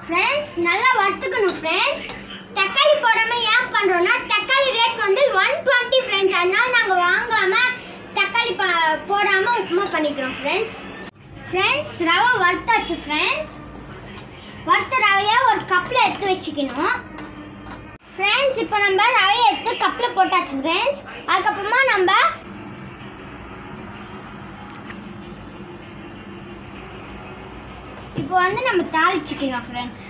Friends நல்லா வறுத்துக்கணும் friends தக்காளி போடாம ஏன் பண்றோம்னா தக்காளி ரேட் வந்து ஒன் டுவெண்ட்டி ஃப்ரெண்ட்ஸ் அதனால நாங்க வாங்காம தக்காளி ப- போடாம உப்புமா பண்ணிக்கிறோம் ஃப்ரெண்ட்ஸ் ஃப்ரெண்ட்ஸ் ரவை வறுத்தாச்சு ஃப்ரெண்ட்ஸ் வறுத்த ரவையை ஒரு கப்பில் எடுத்து வச்சுக்கணும் ஃப்ரெண்ட்ஸ் இப்போ நம்ம ரவையை எடுத்து கப்பில் போட்டாச்சு ஃப்ரெண்ட்ஸ் அதுக்கப்புறமா நம்ம இப்போ வந்து நம்ம தாளிச்சுக்கலாம் ஃப்ரெண்ட்ஸ்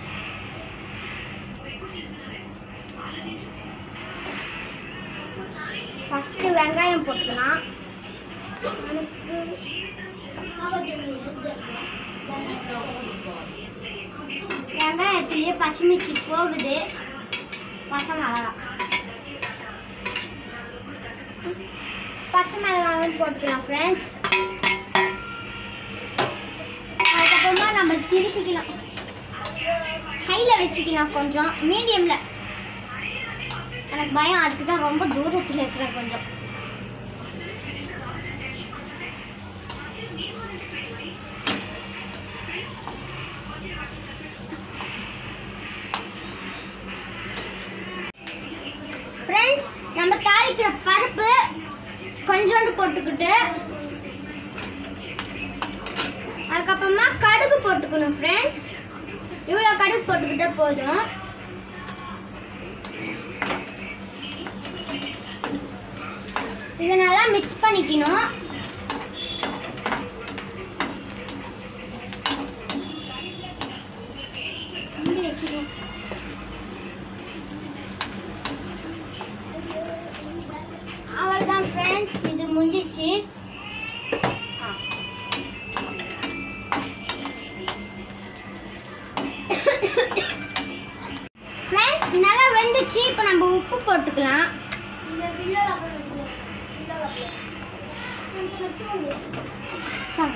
ஃபஸ்ட்டு வெங்காயம் போட்டுக்கலாம் வெங்காயத்துலேயே பச்சைமிர்ச்சி போகுது பச்சை மிளகா பச்சை மிளகாவும் போட்டுக்கலாம் ஃப்ரெண்ட்ஸ் அதுக்கப்புறமா நம்ம திருப்பிக்கலாம் ஹையில் வச்சுக்கலாம் கொஞ்சம் மீடியமில் எனக்கு பயம் அதுக்கு தான் ரொம்ப தூரத்தில் இருக்கிறேன் கொஞ்சம் ஃப்ரெண்ட்ஸ் நம்ம தாளிக்கிற பருப்பு கொஞ்சோண்டு போட்டுக்கிட்டு அதுக்கப்புறமா கடுகு போட்டுக்கணும் ஃப்ரெண்ட்ஸ் இவ்வளோ கடுகு போட்டுக்கிட்டா போதும் இதை நல்லா மிக்ஸ் பண்ணிக்கணும் இங்கே வச்சுக்கணும். அவ்வளோதான் ஃப்ரெண்ட்ஸ் இது முடிஞ்சிச்சு ஃப்ரெண்ட்ஸ் நல்லா வெந்துச்சு இப்போ நம்ம உப்பு போட்டுக்கலாம் சரி.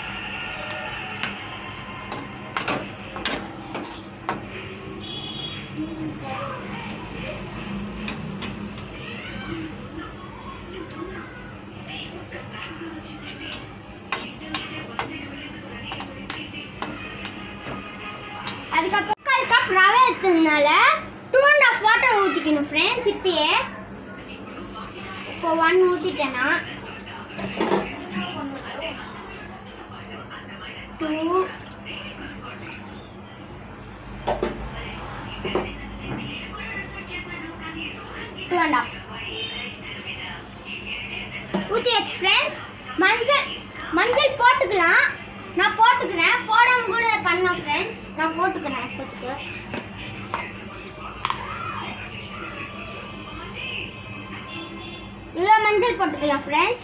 அதுக்கப்புறம் கால் கப் ரவை எடுத்ததுனால டூ அண்ட் ஆஃப் வாட்டர் ஊற்றிக்கணும் ஃப்ரெண்ட்ஸ் இப்பயே இப்போ ஒன் ஊற்றிட்டேன்னா டூ டூ அண்ட் ஆஃப் ஊற்றியாச்சு ஃப்ரெண்ட்ஸ் மஞ்சள் மஞ்சள் போட்டுக்கலாம் நான் போட்டுக்கிறேன் போடாம கூட பண்ணலாம் ஃப்ரெண்ட்ஸ் நான் போட்டுக்கிறேன் இப்போத்துக்கு இவ்வளோ மஞ்சள் போட்டுக்கலாம் ஃப்ரெண்ட்ஸ்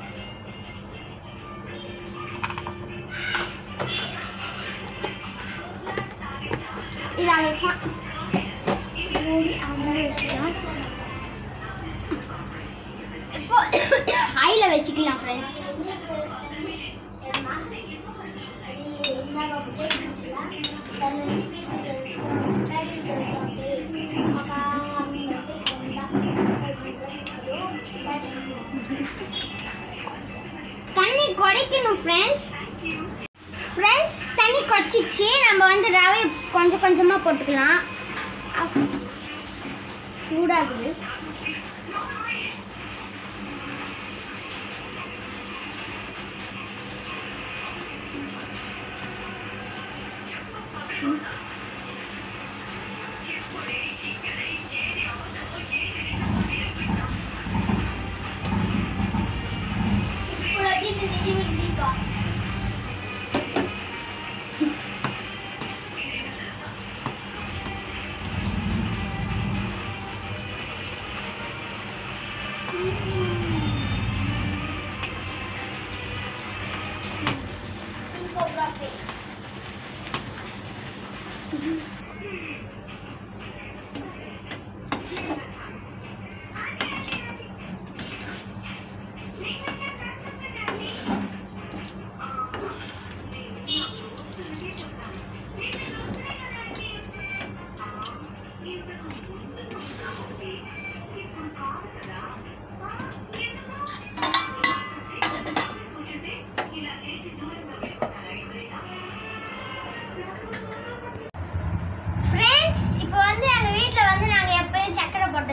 இது அவ்வளோதான் மூடி அவ்வளோ வச்சுக்கலாம் இப்போ ஹையில் வச்சுக்கலாம் ஃப்ரெண்ட்ஸ் தண்ணி குறைக்கணும் ஃப்ரெண்ட்ஸ் ஃப்ரெண்ட்ஸ் தண்ணி கொச்சிச்சு நம்ம வந்து ரவை கொஞ்சம் கொஞ்சமாக போட்டுக்கலாம் அப்~ சூடாகுது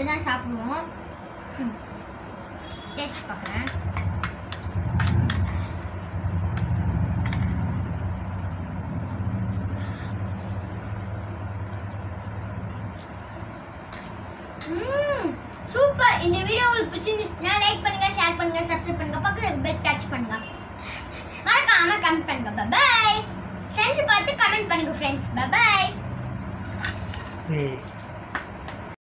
மட்டும் தான் சாப்பிடுவோம் டேஸ்ட் பார்க்குறேன் சூப்பர் இந்த வீடியோ உங்களுக்கு பிடிச்சிருந்துச்சுன்னா லைக் பண்ணுங்க ஷேர் பண்ணுங்க சப்ஸ்கிரைப் பண்ணுங்க பக்கத்துல பெல் டச் பண்ணுங்க மறக்காம கமெண்ட் பண்ணுங்க பை செஞ்சு பார்த்து கமெண்ட் பண்ணுங்க ஃப்ரெண்ட்ஸ் பை ம்